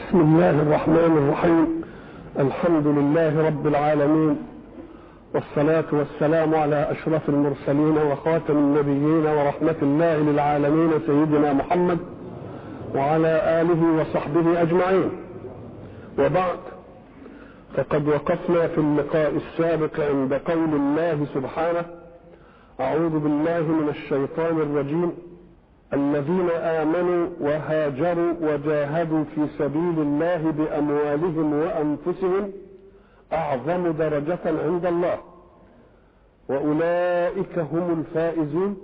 بسم الله الرحمن الرحيم الحمد لله رب العالمين والصلاة والسلام على أشرف المرسلين وخاتم النبيين ورحمة الله للعالمين سيدنا محمد وعلى آله وصحبه أجمعين وبعد فقد وقفنا في اللقاء السابق عند قول الله سبحانه أعوذ بالله من الشيطان الرجيم الذين آمنوا وهاجروا وجاهدوا في سبيل الله بأموالهم وأنفسهم أعظم درجة عند الله وأولئك هم الفائزون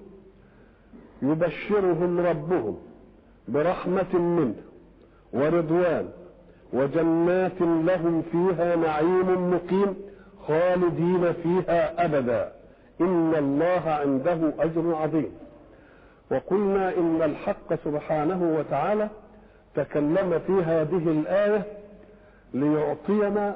يبشرهم ربهم برحمة منه ورضوان وجنات لهم فيها نعيم مقيم خالدين فيها أبدا إن الله عنده أجر عظيم وقلنا إن الحق سبحانه وتعالى تكلم في هذه الآية ليعطينا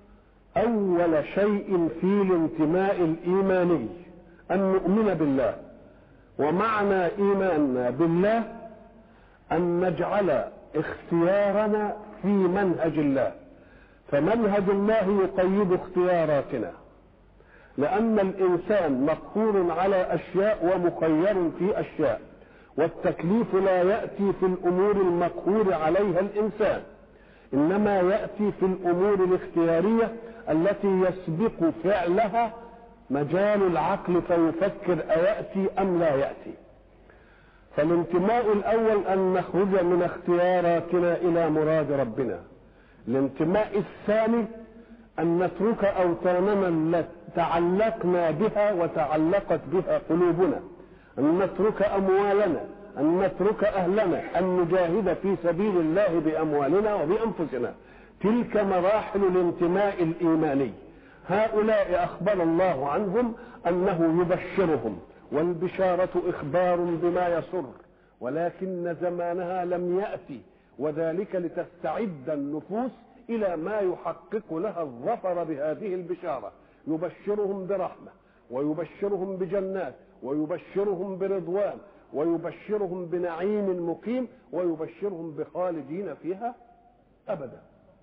أول شيء في الانتماء الإيماني أن نؤمن بالله ومعنى إيماننا بالله أن نجعل اختيارنا في منهج الله فمنهج الله يقيد اختياراتنا لأن الإنسان مقهور على أشياء ومخير في أشياء والتكليف لا يأتي في الأمور المقهور عليها الإنسان إنما يأتي في الأمور الاختيارية التي يسبق فعلها مجال العقل فيفكر أيأتي أم لا يأتي فالانتماء الأول أن نخرج من اختياراتنا إلى مراد ربنا الانتماء الثاني أن نترك أوطاننا التي تعلقنا بها وتعلقت بها قلوبنا أن نترك أموالنا أن نترك أهلنا أن نجاهد في سبيل الله بأموالنا وبأنفسنا تلك مراحل الانتماء الإيماني هؤلاء أخبر الله عنهم أنه يبشرهم والبشارة إخبار بما يسر ولكن زمانها لم يأتي وذلك لتستعد النفوس إلى ما يحقق لها الظفر بهذه البشارة يبشرهم برحمة ويبشرهم بجنات ويبشرهم برضوان ويبشرهم بنعيم مقيم ويبشرهم بخالدين فيها أبدا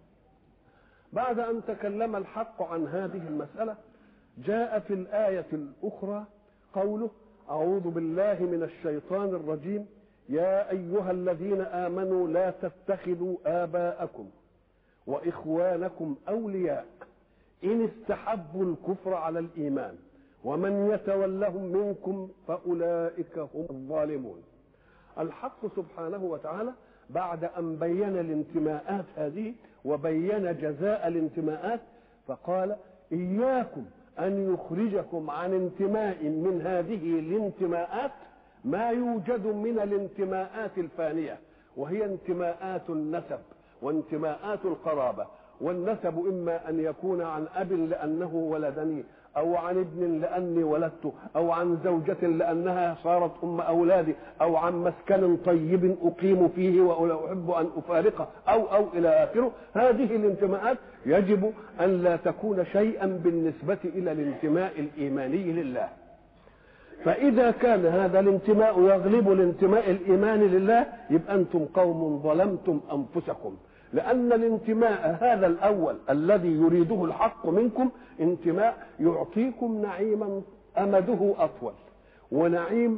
بعد أن تكلم الحق عن هذه المسألة جاء في الآية الأخرى قوله أعوذ بالله من الشيطان الرجيم يا أيها الذين آمنوا لا تتخذوا آباءكم وإخوانكم أولياء إن استحبوا الكفر على الإيمان ومن يتولهم منكم فأولئك هم الظالمون الحق سبحانه وتعالى بعد أن بين الانتماءات هذه وبين جزاء الانتماءات فقال إياكم أن يخرجكم عن انتماء من هذه الانتماءات ما يوجد من الانتماءات الفانية وهي انتماءات النسب وانتماءات القرابة والنسب إما أن يكون عن أب لأنه ولدني أو عن ابن لأني ولدته أو عن زوجة لأنها صارت أم أولادي أو عن مسكن طيب أقيم فيه وأحب أن أفارقه أو أو إلى آخره هذه الانتماءات يجب أن لا تكون شيئا بالنسبة إلى الانتماء الإيماني لله فإذا كان هذا الانتماء يغلب الانتماء الإيماني لله يبقى أنتم قوم ظلمتم أنفسكم لأن الانتماء هذا الأول الذي يريده الحق منكم انتماء يعطيكم نعيما أمده أطول ونعيم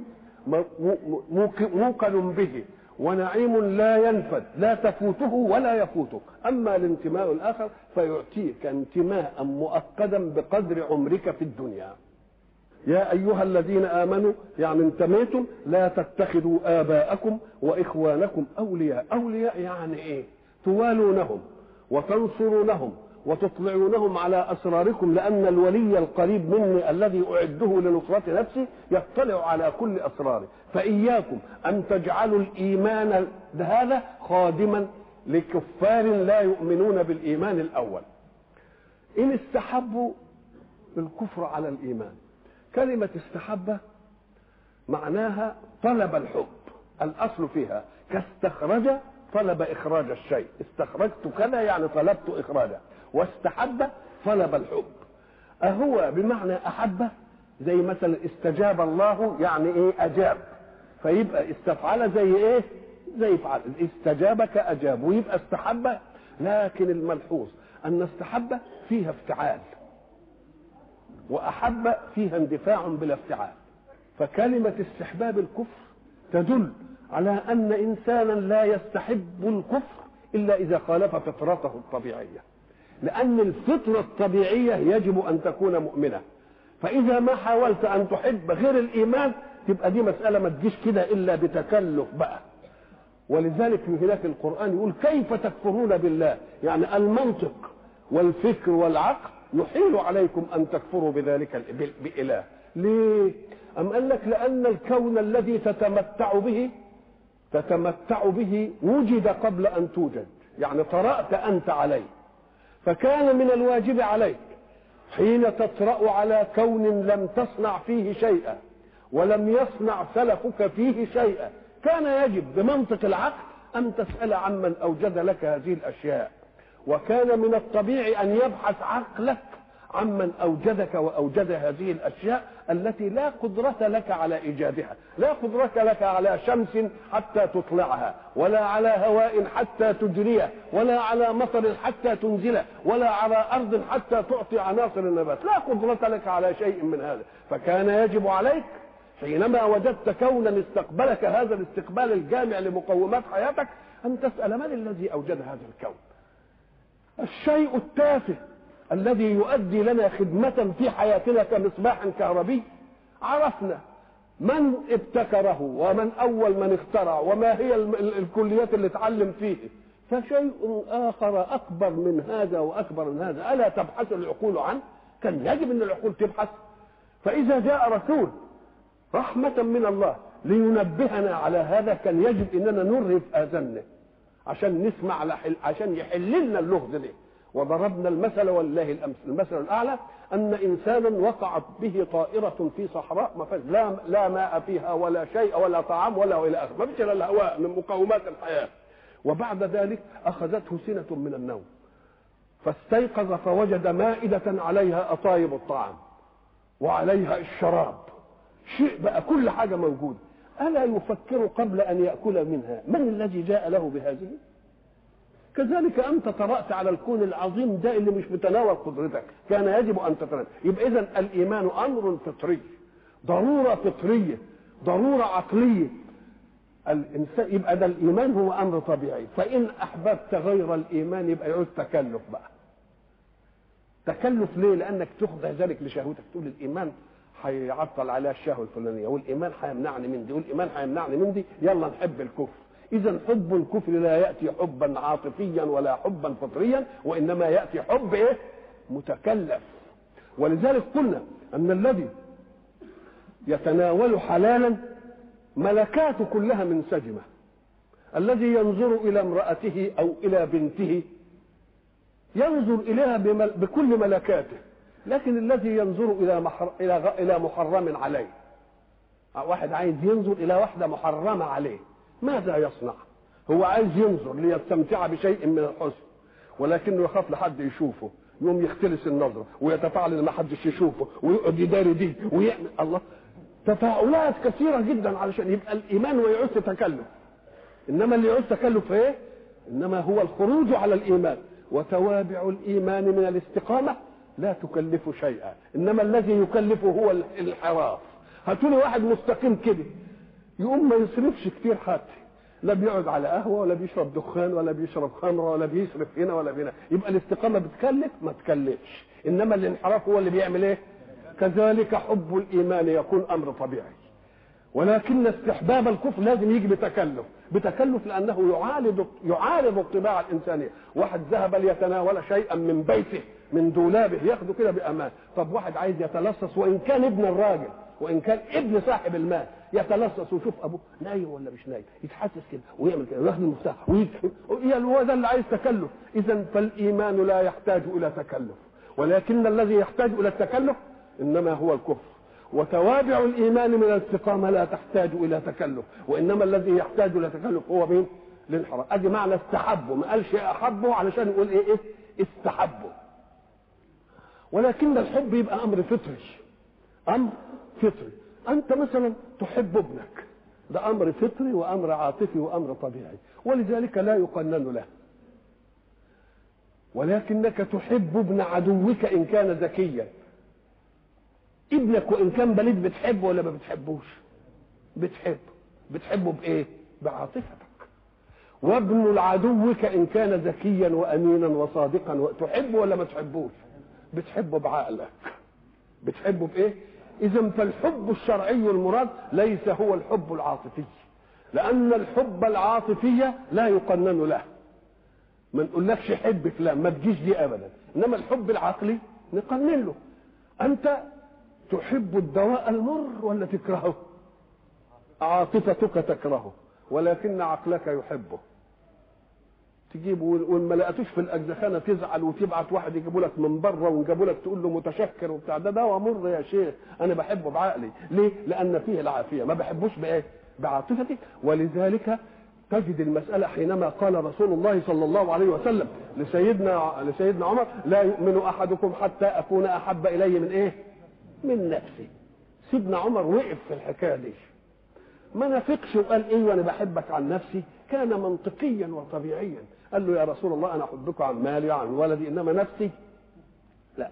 موقن به ونعيم لا ينفد لا تفوته ولا يفوتك أما الانتماء الآخر فيعطيك انتماء مؤكدا بقدر عمرك في الدنيا يا أيها الذين آمنوا يعني انتميتم لا تتخذوا آباءكم وإخوانكم أولياء أولياء يعني إيه توالونهم وتنصرونهم وتطلعونهم على اسراركم لان الولي القريب مني الذي اعده لنصره نفسي يطلع على كل اسراري فاياكم ان تجعلوا الايمان هذا خادما لكفار لا يؤمنون بالايمان الاول ان استحبوا الكفر على الايمان كلمه استحب معناها طلب الحب الاصل فيها كاستخرج طلب إخراج الشيء استخرجت كذا يعني طلبت إخراجه واستحب طلب الحب أهو بمعنى أحب زي مثلا استجاب الله يعني إيه أجاب فيبقى استفعل زي إيه زي فعل استجابك اجاب ويبقى استحب لكن الملحوظ ان استحب فيها افتعال واحب فيها اندفاع بلا افتعال فكلمه استحباب الكفر تدل على ان انسانا لا يستحب الكفر الا اذا خالف فطرته الطبيعيه لان الفطره الطبيعيه يجب ان تكون مؤمنه فاذا ما حاولت ان تحب غير الايمان تبقى دي مساله ما تجيش كده الا بتكلف بقى ولذلك في هناك القران يقول كيف تكفرون بالله يعني المنطق والفكر والعقل يحيل عليكم ان تكفروا بذلك باله ليه ام قال لك لان الكون الذي تتمتع به تتمتع به وجد قبل ان توجد يعني طرات انت عليه فكان من الواجب عليك حين تطرا على كون لم تصنع فيه شيئا ولم يصنع سلفك فيه شيئا كان يجب بمنطق العقل ان تسال عمن اوجد لك هذه الاشياء وكان من الطبيعي ان يبحث عقلك عمن اوجدك واوجد هذه الاشياء التي لا قدره لك على ايجادها لا قدره لك على شمس حتى تطلعها ولا على هواء حتى تجريه ولا على مطر حتى تنزله ولا على ارض حتى تعطي عناصر النبات لا قدره لك على شيء من هذا فكان يجب عليك حينما وجدت كونا استقبلك هذا الاستقبال الجامع لمقومات حياتك ان تسال من الذي اوجد هذا الكون الشيء التافه الذي يؤدي لنا خدمة في حياتنا كمصباح كهربي عرفنا من ابتكره ومن أول من اخترع وما هي الكليات اللي اتعلم فيه فشيء آخر أكبر من هذا وأكبر من هذا ألا تبحث العقول عنه كان يجب أن العقول تبحث فإذا جاء رسول رحمة من الله لينبهنا على هذا كان يجب أننا نرهف آذاننا عشان نسمع لحل عشان يحل لنا اللغز ده وضربنا المثل ولله الامثل المثل الاعلى ان انسانا وقعت به طائره في صحراء ما فيش لا لا ماء فيها ولا شيء ولا طعام ولا الى اخره ما فيش الا الهواء من مقومات الحياه وبعد ذلك اخذته سنه من النوم فاستيقظ فوجد مائده عليها اطايب الطعام وعليها الشراب شيء بقى كل حاجه موجوده الا يفكر قبل ان ياكل منها من الذي جاء له بهذه كذلك انت طرات على الكون العظيم ده اللي مش متناول قدرتك كان يجب ان تتناول يبقى اذا الايمان امر فطري ضروره فطريه ضروره عقليه الانسان يبقى ده الايمان هو امر طبيعي فان احببت غير الايمان يبقى يعود تكلف بقى تكلف ليه لانك تخضع ذلك لشهوتك تقول الايمان هيعطل عليها الشهوه الفلانيه والايمان هيمنعني من دي والايمان هيمنعني من دي يلا نحب الكفر اذا حب الكفر لا ياتي حبا عاطفيا ولا حبا فطريا وانما ياتي حب ايه متكلف ولذلك قلنا ان الذي يتناول حلالا ملكاته كلها منسجمه الذي ينظر الى امراته او الى بنته ينظر اليها بمل... بكل ملكاته لكن الذي ينظر الى محر... الى غ... الى محرم عليه واحد عايز ينظر الى واحده محرمه عليه ماذا يصنع هو عايز ينظر ليستمتع بشيء من الحسن ولكنه يخاف لحد يشوفه يقوم يختلس النظره ويتفاعل ان ما حدش يشوفه ويقعد يداري دي ويعمل الله تفاعلات كثيره جدا علشان يبقى الايمان ويعوز تكلف انما اللي يعوز تكلف ايه انما هو الخروج على الايمان وتوابع الايمان من الاستقامه لا تكلف شيئا انما الذي يكلفه هو الانحراف هاتوا لي واحد مستقيم كده يقوم ما يصرفش كتير حتى لا بيقعد على قهوه ولا بيشرب دخان ولا بيشرب خمره ولا بيصرف هنا ولا هنا يبقى الاستقامه بتكلف ما تكلفش انما الانحراف هو اللي بيعمل ايه كذلك حب الايمان يكون امر طبيعي ولكن استحباب الكفر لازم يجي بتكلف بتكلف لانه يعارض يعارض الطباع الانسانيه واحد ذهب ليتناول شيئا من بيته من دولابه ياخده كده بامان طب واحد عايز يتلصص وان كان ابن الراجل وان كان ابن صاحب المال يتلصص ويشوف ابوه نايم ولا مش نايم يتحسس كده ويعمل كده وياخد المفتاح هو ده اللي عايز تكلف اذا فالايمان لا يحتاج الى تكلف ولكن الذي يحتاج الى التكلف انما هو الكفر وتوابع الايمان من الاستقامه لا تحتاج الى تكلف وانما الذي يحتاج الى تكلف هو مين الانحراف ادي معنى استحبه ما قالش احبه علشان يقول ايه ايه استحبه ولكن الحب يبقى امر فطري امر فطري انت مثلا تحب ابنك ده امر فطري وامر عاطفي وامر طبيعي ولذلك لا يقنن له ولكنك تحب ابن عدوك ان كان ذكيا ابنك وان كان بليد بتحبه ولا ما بتحبوش بتحبه بتحبه بايه بعاطفتك وابن عدوك ان كان ذكيا وامينا وصادقا تحبه ولا ما تحبوش بتحبه بعقلك بتحبه بايه اذا فالحب الشرعي المراد ليس هو الحب العاطفي لان الحب العاطفي لا يقنن له ما نقولكش حب فلان ما تجيش دي ابدا انما الحب العقلي نقنن له انت تحب الدواء المر ولا تكرهه عاطفتك تكرهه ولكن عقلك يحبه تجيب وان ما لقيتوش في الاجزخانه تزعل وتبعت واحد يجيبوا لك من بره ويجيبوا لك تقول له متشكر وبتاع ده دواء مر يا شيخ انا بحبه بعقلي ليه؟ لان فيه العافيه ما بحبوش بايه؟ بعاطفتي ولذلك تجد المسألة حينما قال رسول الله صلى الله عليه وسلم لسيدنا لسيدنا عمر لا يؤمن أحدكم حتى أكون أحب إليه من إيه؟ من نفسي. سيدنا عمر وقف في الحكاية دي. ما نافقش وقال إيه وأنا بحبك عن نفسي، كان منطقيا وطبيعيا. قال له يا رسول الله أنا أحبك عن مالي وعن ولدي إنما نفسي لا.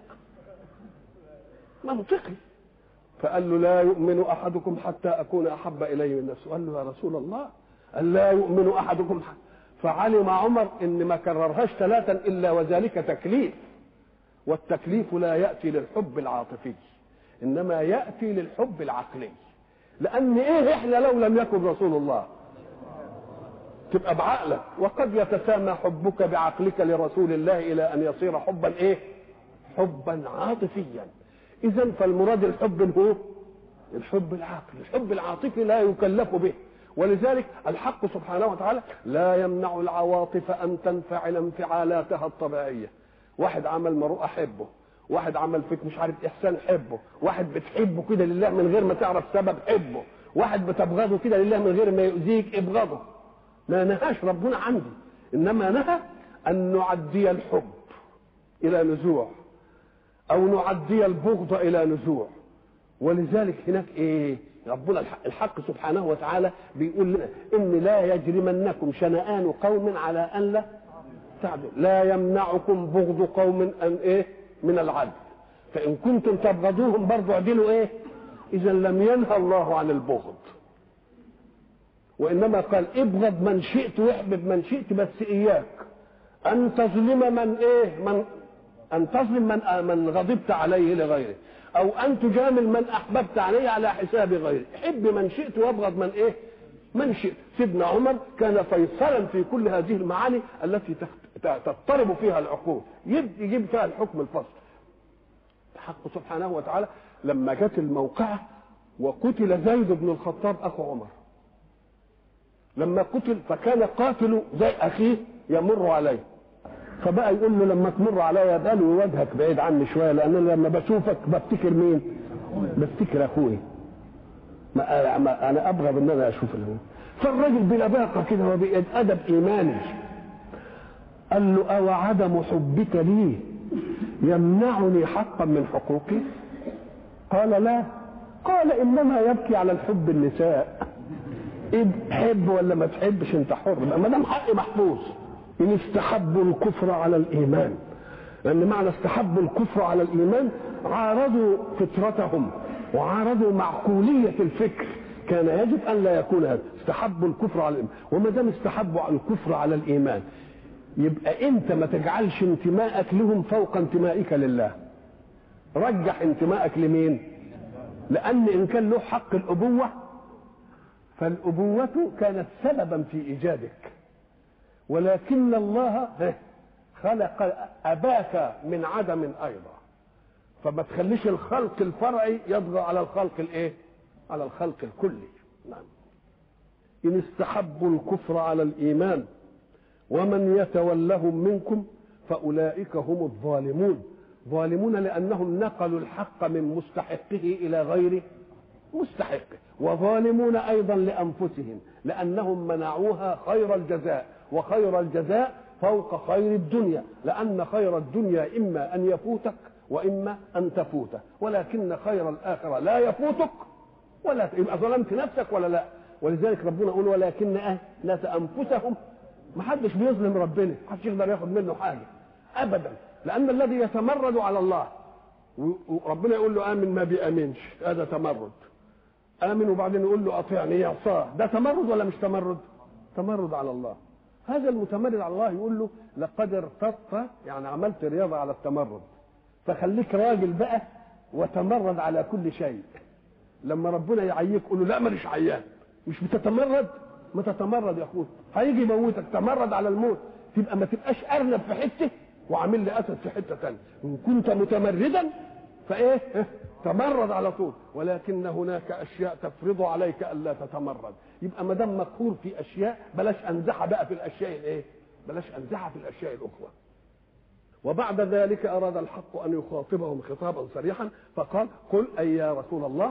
منطقي. فقال له لا يؤمن أحدكم حتى أكون أحب إليه من نفسي. قال له يا رسول الله أن لا يؤمن أحدكم فعلم عمر إن ما كررهاش ثلاثا إلا وذلك تكليف والتكليف لا يأتي للحب العاطفي إنما يأتي للحب العقلي لأن إيه إحنا لو لم يكن رسول الله تبقى بعقلك وقد يتسامى حبك بعقلك لرسول الله إلى أن يصير حبا إيه حبا عاطفيا إذا فالمراد الحب هو الحب العقلي الحب العاطفي لا يكلف به ولذلك الحق سبحانه وتعالى لا يمنع العواطف ان تنفعل انفعالاتها الطبيعيه واحد عمل مروءه احبه واحد عمل فيك مش عارف احسان حبه واحد بتحبه كده لله من غير ما تعرف سبب حبه واحد بتبغضه كده لله من غير ما يؤذيك ابغضه ما نهاش ربنا عندي انما نهى ان نعدي الحب الى نزوع او نعدي البغض الى نزوع ولذلك هناك ايه ربنا الحق سبحانه وتعالى بيقول لنا ان لا يجرمنكم شنآن قوم على ان لا تعدلوا لا يمنعكم بغض قوم ان ايه من العدل فان كنتم تبغضوهم برضو اعدلوا ايه اذا لم ينهى الله عن البغض وانما قال ابغض من شئت واحبب من شئت بس اياك ان تظلم من ايه من ان تظلم من من غضبت عليه لغيره او ان تجامل من احببت عليه على حساب غيره حب من شئت وابغض من ايه من شئت سيدنا عمر كان فيصلا في كل هذه المعاني التي تضطرب فيها العقول يجيب فيها الحكم الفصل الحق سبحانه وتعالى لما جت الموقعة وقتل زيد بن الخطاب أخو عمر لما قتل فكان قاتل زي أخيه يمر عليه فبقى يقول له لما تمر عليا بالي وجهك بعيد عني شويه لان انا لما بشوفك بفتكر مين؟ بفتكر اخوي ما ما انا ابغض ان انا اشوف الهوى فالراجل بلباقه كده وبأدب ايماني قال له او عدم حبك لي يمنعني حقا من حقوقي قال لا قال انما يبكي على الحب النساء إيه حب ولا ما تحبش انت حر ما دام حقي محفوظ إن استحبوا الكفر على الإيمان لأن معنى استحبوا الكفر على الإيمان عارضوا فطرتهم وعارضوا معقولية الفكر كان يجب أن لا يكون هذا استحبوا الكفر على الإيمان وما دام استحبوا الكفر على الإيمان يبقى أنت ما تجعلش انتمائك لهم فوق انتمائك لله رجح انتمائك لمين لأن إن كان له حق الأبوة فالأبوة كانت سببا في إيجادك ولكن الله خلق أباك من عدم أيضا فما تخليش الخلق الفرعي يطغى على الخلق الايه على الخلق الكلي نعم إن استحبوا الكفر على الإيمان ومن يتولهم منكم فأولئك هم الظالمون ظالمون لأنهم نقلوا الحق من مستحقه إلى غير مستحقه وظالمون أيضا لأنفسهم لأنهم منعوها خير الجزاء وخير الجزاء فوق خير الدنيا لأن خير الدنيا إما أن يفوتك وإما أن تفوته ولكن خير الآخرة لا يفوتك ولا يبقى ظلمت نفسك ولا لا ولذلك ربنا يقول ولكن أهل الناس انفسهم ما حدش بيظلم ربنا ما حدش يقدر ياخد منه حاجه ابدا لان الذي يتمرد على الله وربنا يقول له امن ما بيامنش هذا تمرد امن وبعدين يقول له اطيعني يعصاه ده تمرد ولا مش تمرد تمرد على الله هذا المتمرد على الله يقول له لقد ارتدت يعني عملت رياضه على التمرد فخليك راجل بقى وتمرد على كل شيء لما ربنا يعييك قول له لا ماليش عيان مش بتتمرد ما تتمرد يا اخويا هيجي يموتك تمرد على الموت تبقى ما تبقاش ارنب في حته وعامل لي اسد في حته ثانيه ان كنت متمردا فايه تمرد على طول ولكن هناك اشياء تفرض عليك الا تتمرد يبقى ما دام مقهور في اشياء بلاش انزعها بقى في الاشياء الايه بلاش انزعها في الاشياء الاخرى وبعد ذلك اراد الحق ان يخاطبهم خطابا صريحا فقال قل اي يا رسول الله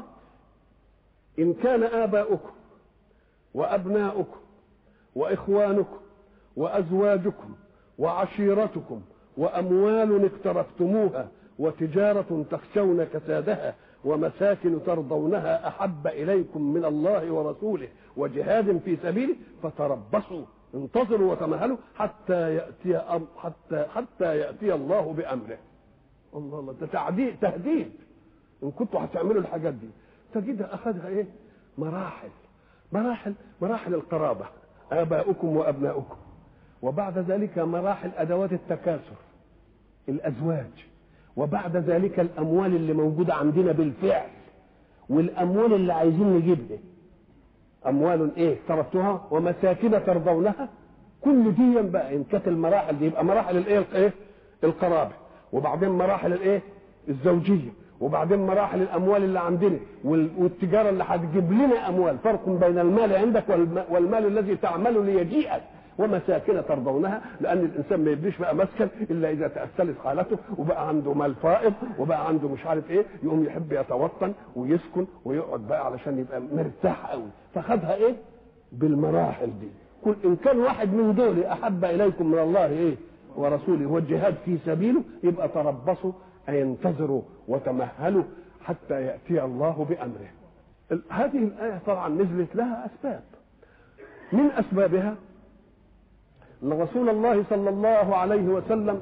ان كان اباؤكم وابناؤكم واخوانكم وازواجكم وعشيرتكم واموال اقترفتموها وتجاره تخشون كسادها ومساكن ترضونها احب اليكم من الله ورسوله وجهاد في سبيله فتربصوا انتظروا وتمهلوا حتى ياتي أم حتى حتى ياتي الله بامره الله الله ده تعديد تهديد ان كنتوا هتعملوا الحاجات دي تجدها اخذها ايه مراحل مراحل مراحل القرابه اباؤكم وابناؤكم وبعد ذلك مراحل ادوات التكاثر الازواج وبعد ذلك الاموال اللي موجوده عندنا بالفعل والاموال اللي عايزين نجيبها اموال ايه تركتها ومساكن ترضونها كل دي بقى ان كانت المراحل دي يبقى مراحل الايه الايه القرابه وبعدين مراحل الايه الزوجيه وبعدين مراحل الاموال اللي عندنا والتجاره اللي هتجيب لنا اموال فرق بين المال عندك والمال الذي تعمل ليجيئك ومساكن ترضونها لان الانسان ما يبنيش بقى مسكن الا اذا تاثلت حالته وبقى عنده مال فائض وبقى عنده مش عارف ايه يقوم يحب يتوطن ويسكن ويقعد بقى علشان يبقى مرتاح قوي فخدها ايه بالمراحل دي كل ان كان واحد من دول احب اليكم من الله ايه ورسوله والجهاد في سبيله يبقى تربصوا أن ينتظروا وتمهلوا حتى يأتي الله بأمره هذه الآية طبعا نزلت لها أسباب من أسبابها أن رسول الله صلى الله عليه وسلم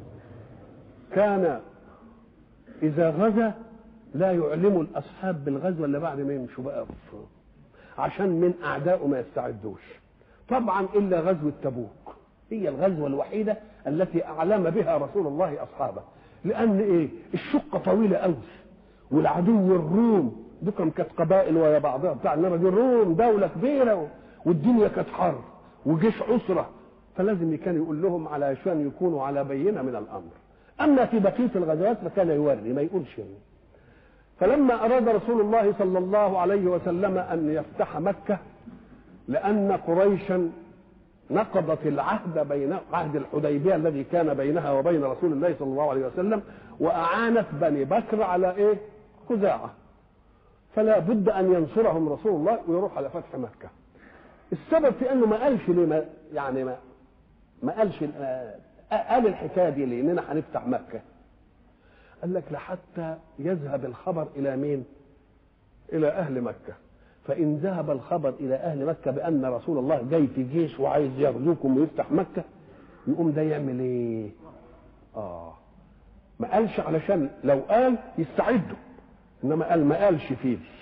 كان إذا غزا لا يعلم الأصحاب بالغزو إلا بعد ما يمشوا بقى عشان من أعدائه ما يستعدوش طبعا إلا غزوة تبوك هي الغزوة الوحيدة التي أعلم بها رسول الله أصحابه لان ايه الشقه طويله قوي والعدو الروم دي كانت قبائل ويا بعضها بتاع انما دي الروم دوله كبيره والدنيا كانت حر وجيش عسره فلازم كان يقول لهم علشان يكونوا على بينه من الامر اما في بقيه الغزوات فكان يوري ما يقولش يعني. فلما اراد رسول الله صلى الله عليه وسلم ان يفتح مكه لان قريشا نقضت العهد بين عهد الحديبيه الذي كان بينها وبين رسول الله صلى الله عليه وسلم واعانت بني بكر على ايه؟ خزاعه فلا بد ان ينصرهم رسول الله ويروح على فتح مكه السبب في انه ما قالش ليه ما يعني ما ما قالش قال الحكايه دي ليه؟ اننا هنفتح مكه قال لك لحتى يذهب الخبر الى مين؟ الى اهل مكه فإن ذهب الخبر إلى أهل مكة بأن رسول الله جاي في جيش وعايز يغزوكم ويفتح مكة يقوم ده يعمل إيه؟ آه ما قالش علشان لو قال يستعدوا إنما قال ما قالش فيه دي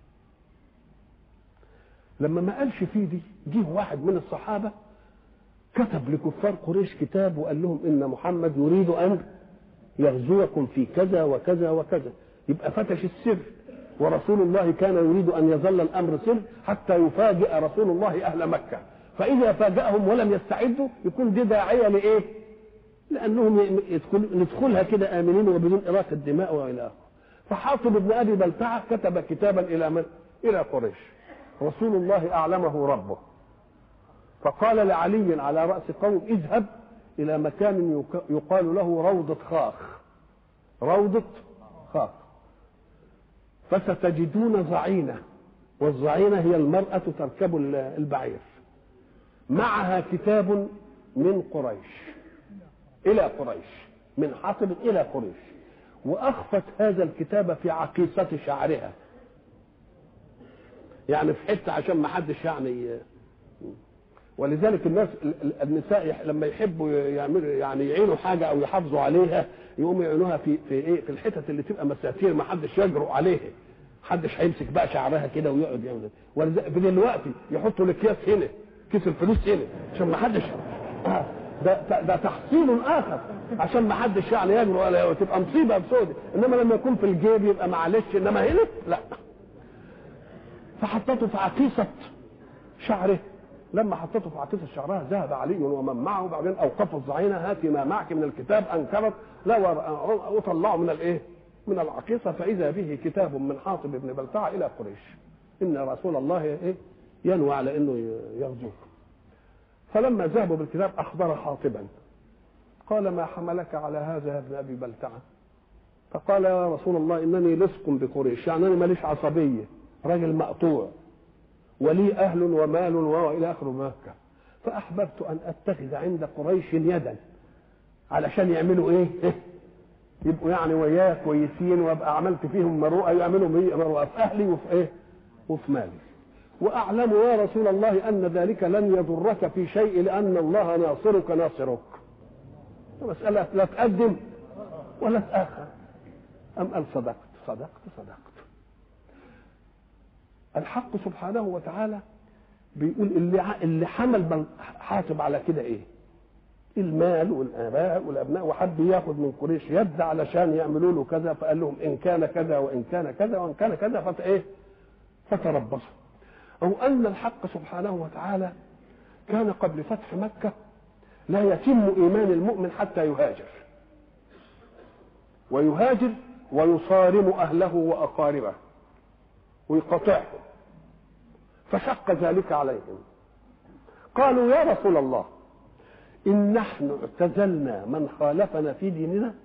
لما ما قالش فيه دي جه واحد من الصحابة كتب لكفار قريش كتاب وقال لهم إن محمد يريد أن يغزوكم في كذا وكذا وكذا يبقى فتش السر ورسول الله كان يريد ان يظل الامر سر حتى يفاجئ رسول الله اهل مكه فاذا فاجاهم ولم يستعدوا يكون دي داعيه لايه؟ لانهم يدخل ندخلها كده امنين وبدون اراقه الدماء والى اخره فحاطب بن ابي بلتعه كتب كتابا الى من؟ الى قريش رسول الله اعلمه ربه فقال لعلي على راس قوم اذهب الى مكان يقال له روضه خاخ روضه خاخ فستجدون زعينة والزعينة هي المرأة تركب البعير معها كتاب من قريش إلى قريش من حاطب إلى قريش وأخفت هذا الكتاب في عقيصة شعرها يعني في حته عشان ما حدش يعني ولذلك الناس النساء لما يحبوا يعملوا يعني يعينوا حاجه او يحافظوا عليها يقوموا يعينوها في في ايه في الحتت اللي تبقى مساتير ما حدش يجرؤ عليها حدش هيمسك بقى شعرها كده ويقعد يعمل ولذلك دلوقتي يحطوا الاكياس هنا كيس الفلوس هنا عشان ما حدش ده ده تحصيل اخر عشان ما حدش يعني يجرؤ ولا تبقى مصيبه بسودة انما لما يكون في الجيب يبقى معلش انما هنا لا فحطته في عكيسه شعره لما حطته في عكيسه شعرها ذهب علي ومن معه وبعدين اوقفوا الزعينه هاتي ما معك من الكتاب انكرت لا وطلعوا من الايه؟ من العقيصه فاذا به كتاب من حاطب بن بلتع الى قريش ان رسول الله ايه؟ ينوى على انه يغزوك فلما ذهبوا بالكتاب اخبر حاطبا قال ما حملك على هذا يا ابن ابي بلتعه فقال يا رسول الله انني لصق بقريش يعني انا ماليش عصبيه راجل مقطوع ولي اهل ومال والى اخره مكه فاحببت ان اتخذ عند قريش يدا علشان يعملوا ايه؟ يبقوا يعني وياه كويسين وابقى عملت فيهم مروءه يعملوا مروءه في اهلي وفي ايه؟ وفي مالي. واعلم يا رسول الله ان ذلك لن يضرك في شيء لان الله ناصرك ناصرك. مساله لا تقدم ولا تاخر. ام قال صدقت صدقت صدقت. الحق سبحانه وتعالى بيقول اللي اللي حمل حاسب على كده ايه؟ المال والاباء والابناء وحب ياخذ من قريش يد علشان يعملوا له كذا فقال لهم ان كان كذا وان كان كذا وان كان كذا فت ايه؟ فتربصوا. او ان الحق سبحانه وتعالى كان قبل فتح مكه لا يتم ايمان المؤمن حتى يهاجر. ويهاجر ويصارم اهله واقاربه. ويقاطعهم فشق ذلك عليهم قالوا يا رسول الله إن نحن اعتزلنا من خالفنا في ديننا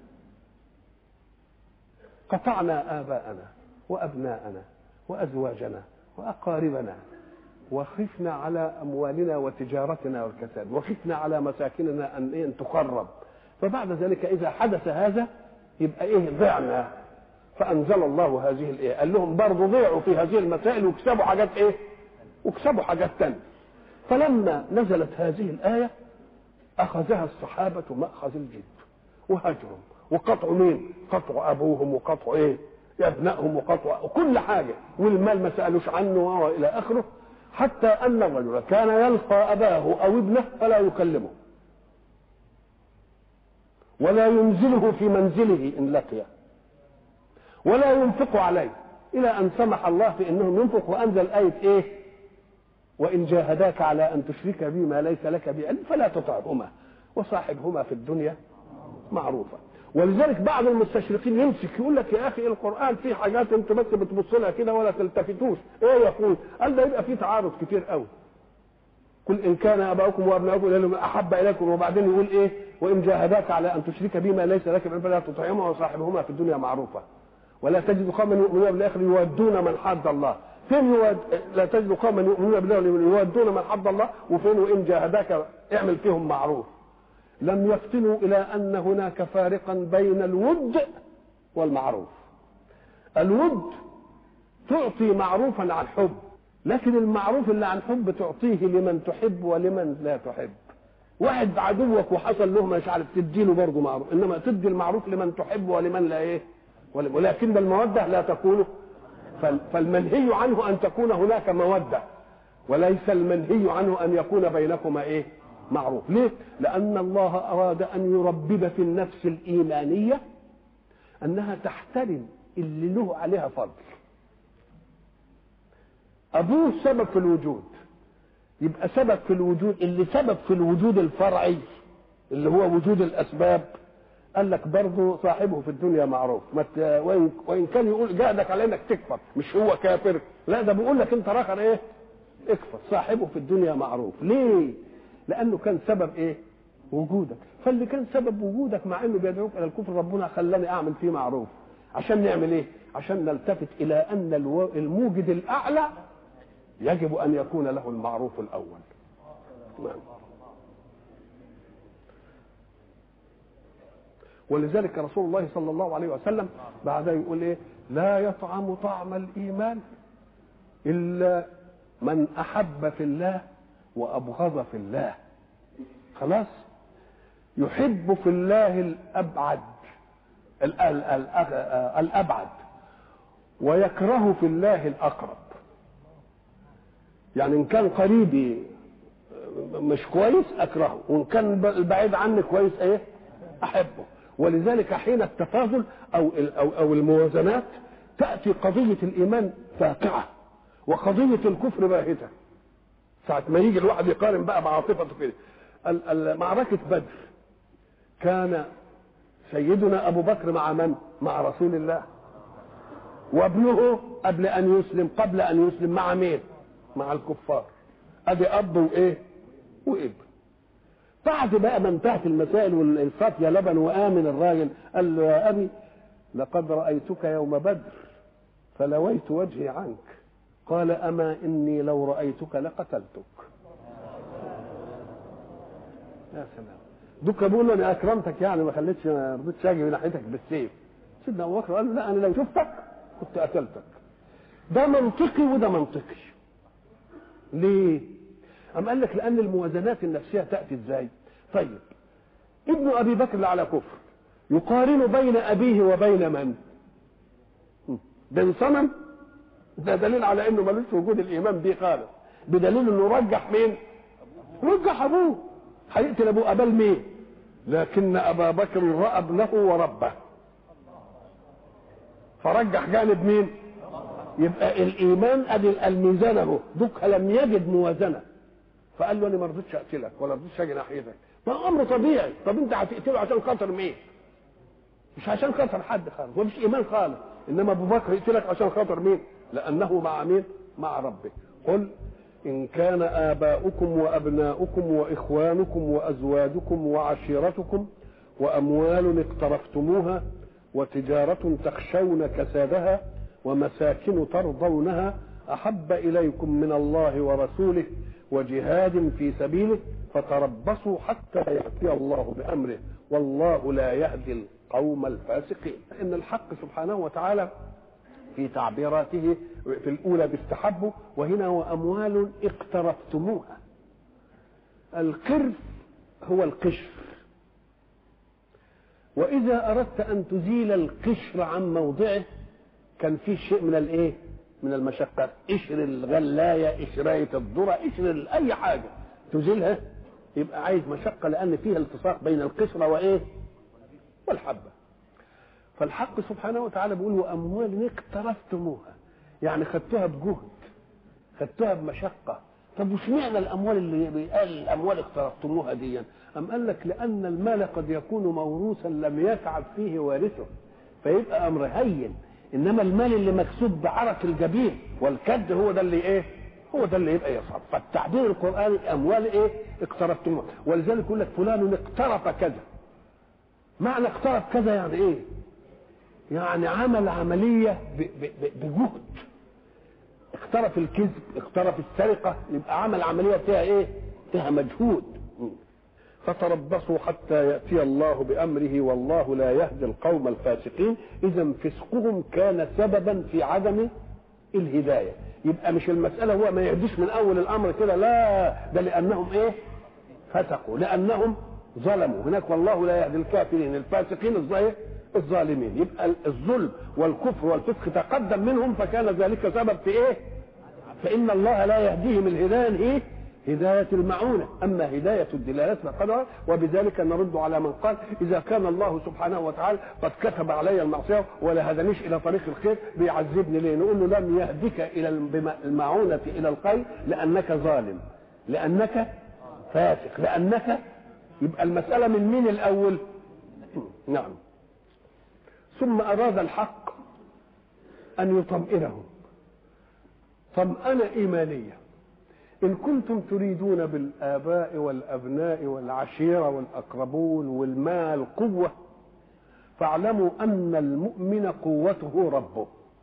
قطعنا آباءنا وأبناءنا وأزواجنا وأقاربنا وخفنا على أموالنا وتجارتنا والكساد وخفنا على مساكننا أن إيه تخرب فبعد ذلك إذا حدث هذا يبقى إيه ضعنا فانزل الله هذه الايه قال لهم برضه ضيعوا في هذه المسائل واكسبوا حاجات ايه واكسبوا حاجات تانية فلما نزلت هذه الايه اخذها الصحابه ماخذ الجد وهجرهم وقطعوا مين قطعوا ابوهم وقطعوا ايه ابنائهم وقطعوا كل حاجه والمال ما سالوش عنه والى اخره حتى ان الرجل كان يلقى اباه او ابنه فلا يكلمه ولا ينزله في منزله ان لقيه ولا ينفق عليه الى ان سمح الله في انهم ينفق وانزل ايه ايه وان جاهداك على ان تشرك بي ما ليس لك به فلا تطعهما وصاحبهما في الدنيا معروفه ولذلك بعض المستشرقين يمسك يقول لك يا اخي القران فيه حاجات انت بس بتبص لها كده ولا تلتفتوش ايه يقول قال ده يبقى فيه تعارض كتير قوي قل ان كان اباؤكم وابناؤكم احب اليكم وبعدين يقول ايه وان جاهداك على ان تشرك بي ما ليس لك به فلا تطعهما وصاحبهما في الدنيا معروفه ولا تجد قوما يؤمنون بالاخر يودون من حد الله فين يود... لا تجد قوما يؤمنون بالله يودون من حد الله وفين وان جاهداك اعمل فيهم معروف لم يفتنوا الى ان هناك فارقا بين الود والمعروف الود تعطي معروفا عن حب لكن المعروف اللي عن حب تعطيه لمن تحب ولمن لا تحب واحد عدوك وحصل له مش عارف تديله برضه معروف انما تدي المعروف لمن تحب ولمن لا ايه ولكن المودة لا تكون فالمنهي عنه أن تكون هناك مودة وليس المنهي عنه أن يكون بينكما إيه معروف ليه لأن الله أراد أن يربب في النفس الإيمانية أنها تحترم اللي له عليها فضل أبوه سبب في الوجود يبقى سبب في الوجود اللي سبب في الوجود الفرعي اللي هو وجود الأسباب قال لك برضه صاحبه في الدنيا معروف وإن, وان كان يقول جاهدك على انك تكفر مش هو كافر لا ده بيقول لك انت راخر ايه اكفر صاحبه في الدنيا معروف ليه لانه كان سبب ايه وجودك فاللي كان سبب وجودك مع انه بيدعوك الى الكفر ربنا خلاني اعمل فيه معروف عشان نعمل ايه عشان نلتفت الى ان الموجد الاعلى يجب ان يكون له المعروف الاول نعم ولذلك رسول الله صلى الله عليه وسلم بعد يقول ايه لا يطعم طعم الايمان إلا من أحب في الله وأبغض في الله خلاص يحب في الله الأبعد ال- ال- ال- الأبعد ويكره في الله الأقرب يعني إن كان قريبي مش كويس أكرهه وإن كان البعيد عني كويس إيه أحبه ولذلك حين التفاضل أو أو أو الموازنات تأتي قضية الإيمان فاقعة وقضية الكفر باهتة ساعة ما يجي الواحد يقارن بقى بعاطفته كده ال- ال- معركة بدر كان سيدنا أبو بكر مع من؟ مع رسول الله وابنه قبل أن يسلم قبل أن يسلم مع مين؟ مع الكفار أدي أب وإيه؟ وابن بعد بقى ما انتهت المسائل والإنصاف يا لبن وآمن الراجل قال له يا أبي لقد رأيتك يوم بدر فلويت وجهي عنك قال أما إني لو رأيتك لقتلتك يا سلام دوك بيقول له انا اكرمتك يعني ما خليتش ما رضيتش اجي من ناحيتك بالسيف سيدنا ابو بكر قال له لا انا لو شفتك كنت قتلتك ده منطقي وده منطقي ليه؟ أم قال لك لأن الموازنات النفسية تأتي إزاي؟ طيب ابن أبي بكر اللي على كفر يقارن بين أبيه وبين من؟ بين صنم ده دليل على انه ملوش وجود الايمان بيه خالص بدليل انه رجح مين رجح ابوه هيقتل ابوه ابال مين لكن ابا بكر راى ابنه وربه فرجح جانب مين يبقى الايمان ادي الميزان اهو دوك لم يجد موازنه فقال له انا ما رضيتش اقتلك ولا رضيتش اجي ناحيتك ده امر طبيعي طب انت هتقتله عشان خاطر مين مش عشان خاطر حد خالص ومش ايمان خالص انما ابو بكر يقتلك عشان خاطر مين لانه مع مين مع ربه قل ان كان اباؤكم وابناؤكم واخوانكم وازواجكم وعشيرتكم واموال اقترفتموها وتجاره تخشون كسادها ومساكن ترضونها احب اليكم من الله ورسوله وجهاد في سبيله فتربصوا حتى ياتي الله بامره والله لا يهدي القوم الفاسقين ان الحق سبحانه وتعالى في تعبيراته في الاولى باستحبه وهنا واموال اقترفتموها القرف هو القشر واذا اردت ان تزيل القشر عن موضعه كان في شيء من الايه من المشقه قشر الغلايه قشرايه الذره قشر اي حاجه تزيلها يبقى عايز مشقه لان فيها التصاق بين القشره وايه والحبه فالحق سبحانه وتعالى بيقول واموال اقترفتموها يعني خدتوها بجهد خدتوها بمشقه طب وش معنى الاموال اللي بيقال الاموال اقترفتموها دي ام قال لك لان المال قد يكون موروثا لم يتعب فيه وارثه فيبقى امر هين انما المال اللي مكسوب بعرق الجبين والكد هو ده اللي ايه هو ده اللي يبقى يصعب فالتعبير القراني اموال ايه اقترفتموها ولذلك يقول لك فلان اقترف كذا معنى اقترف كذا يعني ايه يعني عمل عملية بجهد اقترف الكذب اقترف السرقة يبقى عمل عملية فيها ايه فيها مجهود فتربصوا حتى يأتي الله بأمره والله لا يهدي القوم الفاسقين إذا فسقهم كان سببا في عدم الهداية يبقى مش المسألة هو ما يهديش من أول الأمر كده لا ده لأنهم إيه فسقوا لأنهم ظلموا هناك والله لا يهدي الكافرين الفاسقين الظاهر الظالمين يبقى الظلم والكفر والفسق تقدم منهم فكان ذلك سبب في ايه فان الله لا يهديهم الهدايه ايه هداية المعونة أما هداية الدلالات فقد وبذلك نرد على من قال إذا كان الله سبحانه وتعالى قد كتب علي المعصية ولا هدانيش إلى طريق الخير بيعذبني ليه؟ نقول له لم يهدك إلى المعونة إلى الخير لأنك ظالم لأنك فاسق لأنك يبقى المسألة من مين الأول؟ نعم ثم أراد الحق أن يطمئنهم طمأنة إيمانية إن كنتم تريدون بالآباء والأبناء والعشيرة والأقربون والمال قوة فاعلموا أن المؤمن قوته ربه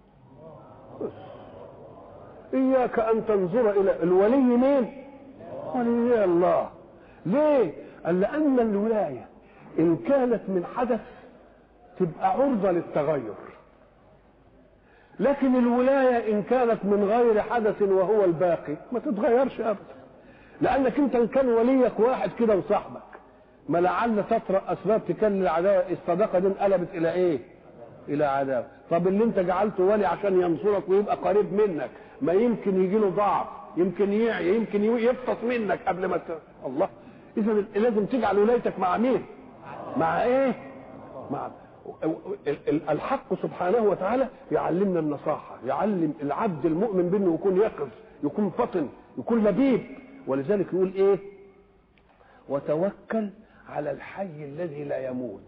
إياك أن تنظر إلى الولي مين؟ ولي الله ليه؟ قال لأن الولاية إن كانت من حدث تبقى عرضة للتغير لكن الولاية إن كانت من غير حدث وهو الباقي ما تتغيرش أبدا لأنك أنت إن كان وليك واحد كده وصاحبك ما لعل تطرأ أسباب تكلل العداوة الصداقة دي انقلبت إلى إيه؟ إلى عداوة طب اللي أنت جعلته ولي عشان ينصرك ويبقى قريب منك ما يمكن يجي له ضعف يمكن يعي يمكن يفطس منك قبل ما ت... الله إذا لازم تجعل ولايتك مع مين؟ مع إيه؟ مع الحق سبحانه وتعالى يعلمنا النصاحة يعلم العبد المؤمن بأنه يكون يقظ يكون فطن يكون لبيب ولذلك يقول ايه وتوكل على الحي الذي لا يموت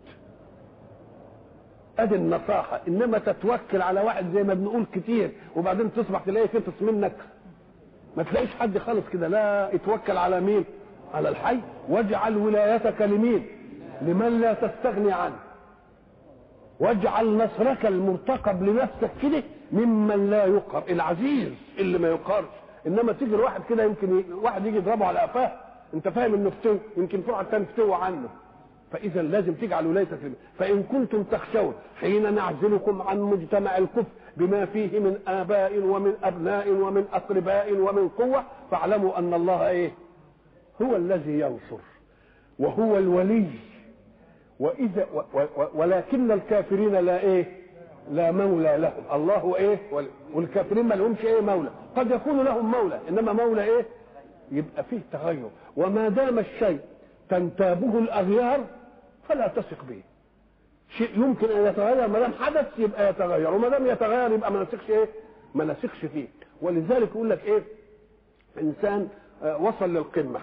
ادي النصاحة انما تتوكل على واحد زي ما بنقول كتير وبعدين تصبح تلاقيه فطس منك ما تلاقيش حد خالص كده لا اتوكل على مين على الحي واجعل ولايتك لمين لمن لا تستغني عنه واجعل نصرك المرتقب لنفسك كده ممن لا يقهر العزيز اللي ما يقهرش انما تيجي الواحد كده يمكن ي... واحد يجي يضربه على قفاه انت فاهم انه فتو يمكن في واحد تاني فتوى عنه فاذا لازم تجعل ولايتك لمن. فان كنتم تخشون حين نعزلكم عن مجتمع الكفر بما فيه من اباء ومن ابناء ومن اقرباء ومن قوه فاعلموا ان الله ايه هو الذي ينصر وهو الولي واذا و و ولكن الكافرين لا ايه لا مولى لهم الله ايه والكافرين ما لهمش ايه مولى قد يكون لهم مولى انما مولى ايه يبقى فيه تغير وما دام الشيء تنتابه الاغيار فلا تثق به شيء يمكن ان يتغير ما دام حدث يبقى يتغير وما دام يتغير يبقى ما نثقش ايه ما نثقش فيه ولذلك يقول لك ايه انسان وصل للقمه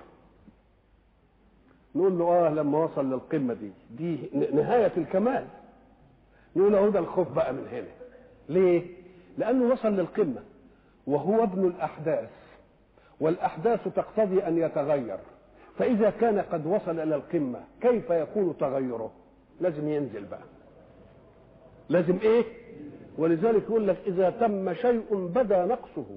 نقول له اه لما وصل للقمه دي دي نهايه الكمال نقول له ده الخوف بقى من هنا ليه لانه وصل للقمه وهو ابن الاحداث والاحداث تقتضي ان يتغير فاذا كان قد وصل الى القمه كيف يكون تغيره لازم ينزل بقى لازم ايه ولذلك يقول لك اذا تم شيء بدا نقصه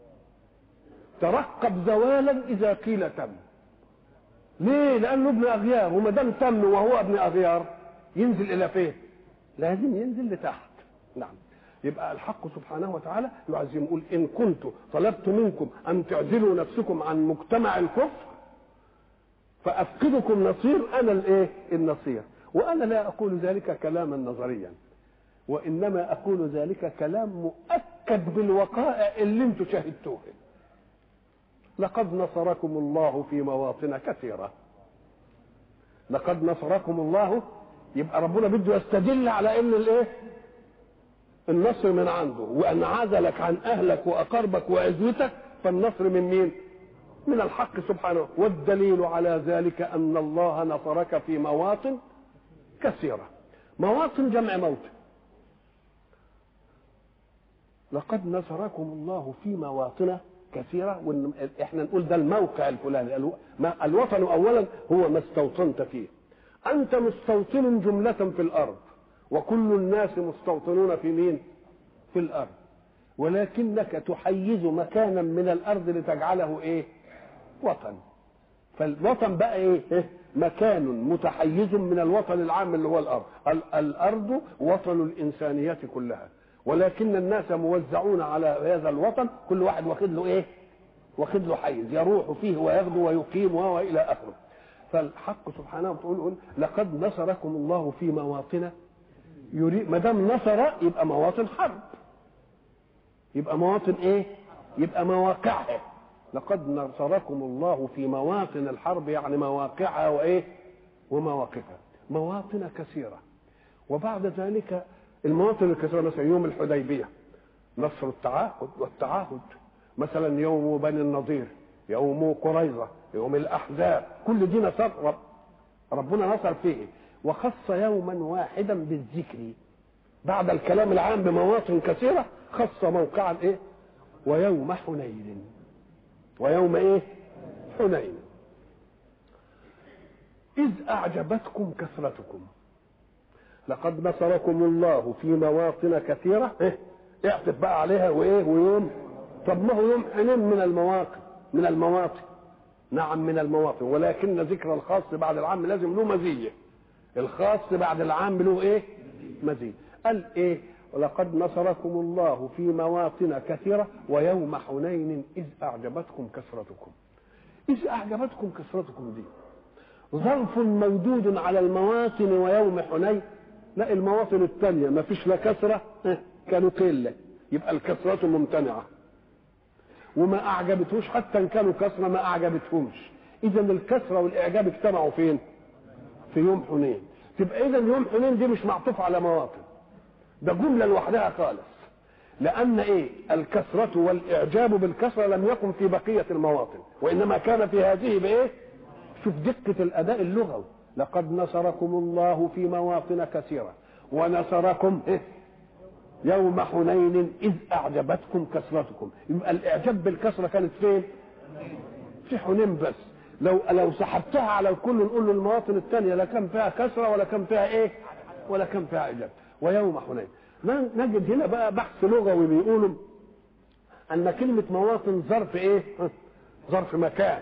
ترقب زوالا اذا قيل تم ليه؟ لأنه ابن أغيار وما دام تم وهو ابن أغيار ينزل إلى فين؟ لازم ينزل لتحت. نعم. يبقى الحق سبحانه وتعالى يعزم يقول إن كنت طلبت منكم أن تعزلوا نفسكم عن مجتمع الكفر فأفقدكم نصير أنا الإيه؟ النصير. وأنا لا أقول ذلك كلاما نظريا. وإنما أقول ذلك كلام مؤكد بالوقائع اللي أنتم شاهدتوها. لقد نصركم الله في مواطن كثيرة لقد نصركم الله يبقى ربنا بده يستدل على ان الايه النصر من عنده وان عزلك عن اهلك واقاربك وعزوتك فالنصر من مين من الحق سبحانه والدليل على ذلك ان الله نصرك في مواطن كثيرة مواطن جمع موت لقد نصركم الله في مواطن كثيره وان احنا نقول ده الموقع الفلاني الوطن اولا هو ما استوطنت فيه انت مستوطن جمله في الارض وكل الناس مستوطنون في مين في الارض ولكنك تحيز مكانا من الارض لتجعله ايه وطن فالوطن بقى ايه مكان متحيز من الوطن العام اللي هو الارض الارض وطن الانسانيه كلها ولكن الناس موزعون على هذا الوطن كل واحد واخد له ايه واخد له حيز يروح فيه ويغدو ويقيم وهو الى اخره فالحق سبحانه وتعالى لقد نصركم الله في مواطن يريد ما دام نصر يبقى مواطن حرب يبقى مواطن ايه يبقى مواقعها لقد نصركم الله في مواطن الحرب يعني مواقعها وايه ومواقفها مواطن كثيره وبعد ذلك المواطن الكثيره مثلا يوم الحديبيه نصر التعاهد والتعاهد مثلا يوم بني النضير يوم قريظه يوم الاحزاب كل دي نصر رب ربنا نصر فيه وخص يوما واحدا بالذكر بعد الكلام العام بمواطن كثيره خص موقعا ايه ويوم حنين ويوم ايه حنين اذ اعجبتكم كثرتكم لقد نصركم الله في مواطن كثيرة إيه؟ اعطف بقى عليها وإيه ويوم طب ما هو يوم حنين من المواقف من المواطن نعم من المواطن ولكن ذكر الخاص بعد العام لازم له مزية الخاص بعد العام له إيه مزية قال إيه ولقد نصركم الله في مواطن كثيرة ويوم حنين إذ أعجبتكم كثرتكم إذ أعجبتكم كثرتكم دي ظرف موجود على المواطن ويوم حنين لا المواطن الثانية ما فيش لا كثرة كانوا قلة يبقى الكثرة ممتنعة وما أعجبتهوش حتى إن كانوا كثرة ما أعجبتهمش إذا الكثرة والإعجاب اجتمعوا فين؟ في يوم حنين تبقى إذا يوم حنين دي مش معطوف على مواطن ده جملة لوحدها خالص لأن إيه الكثرة والإعجاب بالكثرة لم يكن في بقية المواطن وإنما كان في هذه بإيه شوف دقة الأداء اللغوي لقد نصركم الله في مواطن كثيرة ونصركم إيه يوم حنين إذ أعجبتكم كثرتكم يبقى الإعجاب بالكثرة كانت فين في حنين بس لو لو سحبتها على الكل نقول له المواطن الثانية لا كان فيها كثرة ولا كان فيها إيه ولا كان فيها إعجاب ويوم حنين نجد هنا بقى بحث لغوي بيقولوا ان كلمه مواطن ظرف ايه ظرف مكان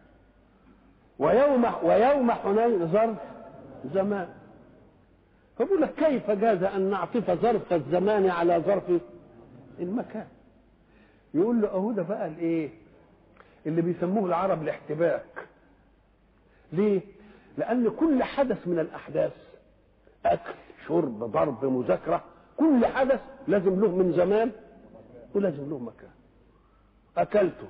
ويوم ويوم حنين ظرف زمان فبيقول لك كيف جاز ان نعطف ظرف الزمان على ظرف المكان يقول له اهو ده بقى الايه اللي بيسموه العرب الاحتباك ليه لان كل حدث من الاحداث اكل شرب ضرب مذاكره كل حدث لازم له من زمان ولازم له مكان اكلته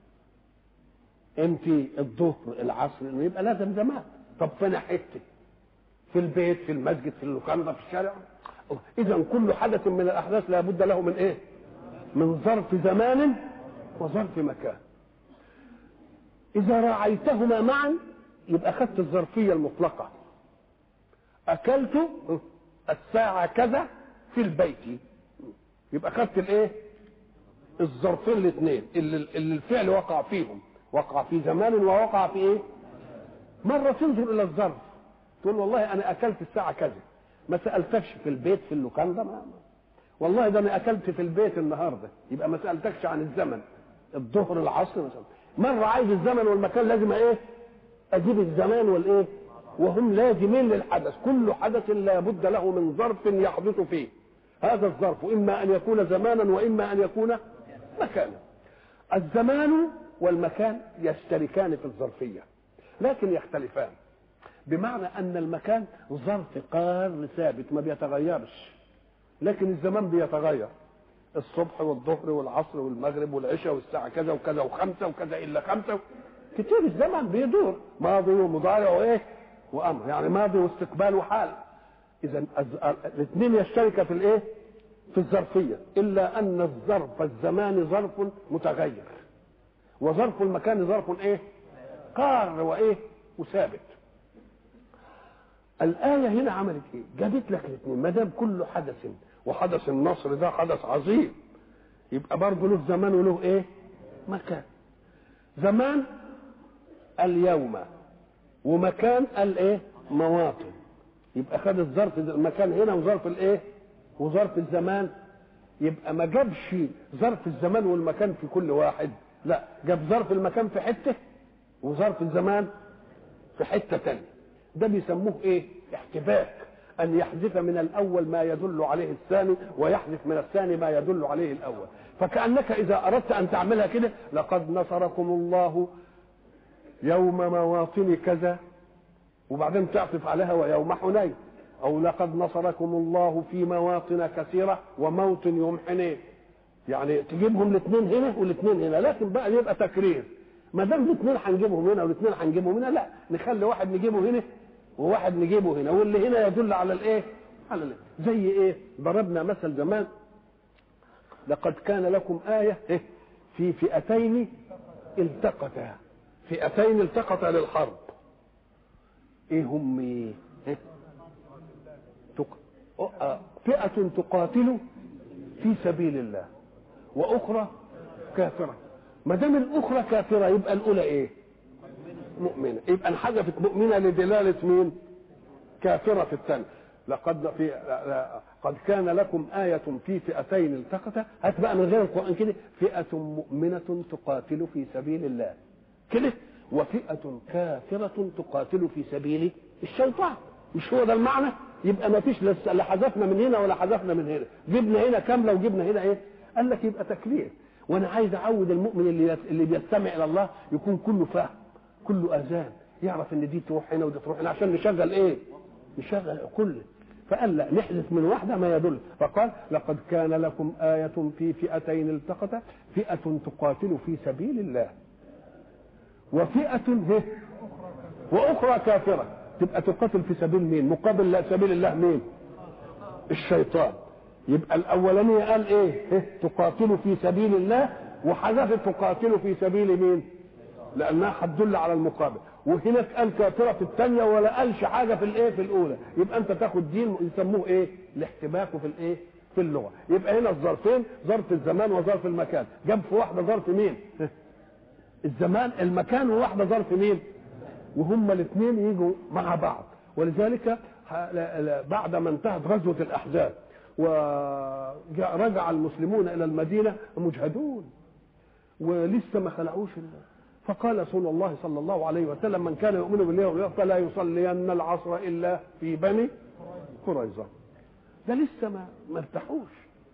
امتى الظهر العصر يبقى لازم زمان طب فين حته في البيت في المسجد في اللوكاندا في الشارع اذا كل حدث من الاحداث لابد له من ايه من ظرف زمان وظرف مكان اذا راعيتهما معا يبقى اخذت الظرفيه المطلقه اكلت الساعه كذا في البيت يبقى خدت الايه الظرفين الاثنين اللي, اللي الفعل وقع فيهم وقع في زمان ووقع في ايه مرة تنظر الى الظرف تقول والله انا اكلت الساعة كذا ما سألتكش في البيت في اللوكاندا ما والله ده انا اكلت في البيت النهاردة يبقى ما سألتكش عن الزمن الظهر العصر مثلا مرة عايز الزمن والمكان لازم ايه اجيب الزمان والايه وهم لازمين للحدث كل حدث لا بد له من ظرف يحدث فيه هذا الظرف إما أن يكون زمانا وإما أن يكون مكانا الزمان والمكان يشتركان في الظرفية لكن يختلفان بمعنى أن المكان ظرف قار ثابت ما بيتغيرش لكن الزمان بيتغير الصبح والظهر والعصر والمغرب والعشاء والساعة كذا وكذا وخمسة وكذا إلا خمسة كتير الزمن بيدور ماضي ومضارع وإيه وأمر يعني ماضي واستقبال وحال اذا الاثنين يشترك في الايه في الظرفيه الا ان الظرف الزمان ظرف متغير وظرف المكان ظرف ايه قار وايه وثابت الآية هنا عملت إيه؟ جابت لك الاثنين ما دام كل حدث وحدث النصر ده حدث عظيم يبقى برضه له زمان وله إيه؟ مكان. زمان اليوم ومكان الإيه؟ مواطن. يبقى خد الظرف المكان هنا وظرف الايه وظرف الزمان يبقى ما جابش ظرف الزمان والمكان في كل واحد لا جاب ظرف المكان في حته وظرف الزمان في حته تانية ده بيسموه ايه احتباك ان يحذف من الاول ما يدل عليه الثاني ويحذف من الثاني ما يدل عليه الاول فكانك اذا اردت ان تعملها كده لقد نصركم الله يوم مواطن كذا وبعدين تعطف عليها ويوم حنين او لقد نصركم الله في مواطن كثيره وموطن يوم حنين يعني تجيبهم الاثنين هنا والاثنين هنا لكن بقى يبقى تكرير ما دام الاثنين هنجيبهم هنا والاثنين هنجيبهم هنا لا نخلي واحد نجيبه هنا وواحد نجيبه هنا واللي هنا يدل على الايه على الايه زي ايه ضربنا مثل زمان لقد كان لكم آية إيه؟ في فئتين التقتا فئتين التقتا للحرب ايه هم ايه تق... فئة تقاتل في سبيل الله واخرى كافرة ما دام الاخرى كافرة يبقى الاولى ايه مؤمنة يبقى انحذفت مؤمنة لدلالة مين كافرة في الثانية لقد في قد كان لكم آية في فئتين التقتا هات بقى من غير القرآن كده فئة مؤمنة تقاتل في سبيل الله كده وفئة كافرة تقاتل في سبيل الشيطان مش هو ده المعنى يبقى ما فيش لا حذفنا من هنا ولا حذفنا من هنا جبنا هنا كامله وجبنا هنا ايه قال لك يبقى تكليف وانا عايز اعود المؤمن اللي اللي بيستمع الى الله يكون كله فهم كله اذان يعرف ان دي تروح هنا ودي تروح هنا عشان نشغل ايه نشغل كله فقال لا نحذف من واحده ما يدل فقال لقد كان لكم آية في فئتين التقتا فئة تقاتل في سبيل الله وفئة هي وأخرى كافرة تبقى تقاتل في سبيل مين مقابل لا سبيل الله مين الشيطان يبقى الأولانية قال إيه تقاتل في سبيل الله وحذفت تقاتل في سبيل مين لأنها هتدل على المقابل وهناك قال كافرة في الثانية ولا قالش حاجة في الايه في الأولى يبقى أنت تاخد دين يسموه إيه الاحتباك في الايه في اللغة يبقى هنا الظرفين ظرف الزمان وظرف المكان جاب في واحدة ظرف مين الزمان المكان وواحدة ظرف مين وهما الاثنين يجوا مع بعض ولذلك بعد ما انتهت غزوة الأحزاب ورجع المسلمون إلى المدينة مجهدون ولسه ما خلعوش الله فقال رسول الله صلى الله عليه وسلم من كان يؤمن بالله واليوم فلا يصلين العصر الا في بني قريظه ده لسه ما ما ارتاحوش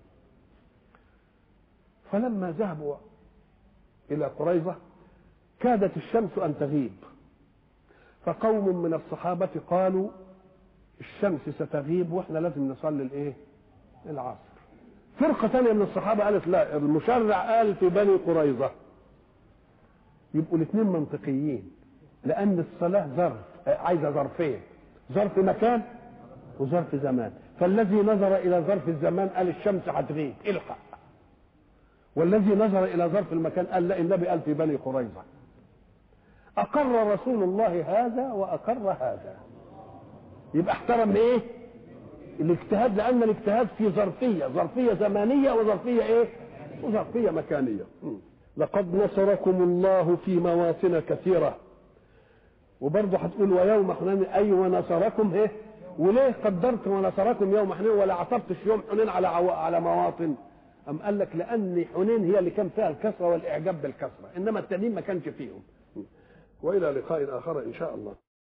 فلما ذهبوا الى قريظه كادت الشمس ان تغيب فقوم من الصحابه قالوا الشمس ستغيب واحنا لازم نصلي الايه العصر فرقه ثانيه من الصحابه قالت لا المشرع قال في بني قريظه يبقوا الاثنين منطقيين لان الصلاه ظرف عايزه ظرفين ظرف مكان وظرف زمان فالذي نظر الى ظرف الزمان قال الشمس هتغيب الحق والذي نظر الى ظرف المكان قال لا النبي قال في بني قريظه اقر رسول الله هذا واقر هذا يبقى احترم ايه الاجتهاد لان الاجتهاد في ظرفيه ظرفيه زمانيه وظرفيه ايه وظرفيه مكانيه م. لقد نصركم الله في مواطن كثيرة وبرضه هتقول ويوم حنين أي ونصركم إيه وليه قدرت ونصركم يوم حنين ولا عصبتش يوم حنين على عو... على مواطن أم قال لك لأن حنين هي اللي كان فيها الكسرة والإعجاب بالكسرة إنما التانيين ما كانش فيهم وإلى لقاء آخر إن شاء الله